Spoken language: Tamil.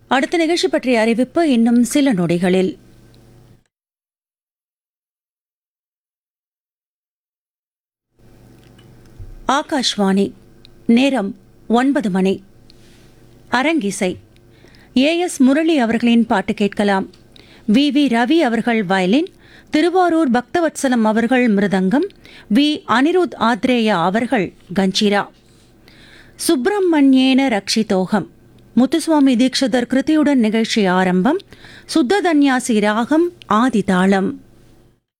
அடுத்த நிகழ்ச்சி பற்றிய அறிவிப்பு இன்னும் சில நொடிகளில் ஆகாஷ்வாணி நேரம் ஒன்பது மணி அரங்கிசை ஏ எஸ் முரளி அவர்களின் பாட்டு கேட்கலாம் வி வி ரவி அவர்கள் வயலின் திருவாரூர் பக்தவத்சலம் அவர்கள் மிருதங்கம் வி அனிருத் ஆத்ரேயா அவர்கள் கஞ்சிரா சுப்பிரமணியேன ரக்ஷிதோகம் முத்துசுவாமி தீட்சிதர் கிருதியுடன் நிகழ்ச்சி ஆரம்பம் சுத்ததன்யாசி ராகம் ஆதிதாளம்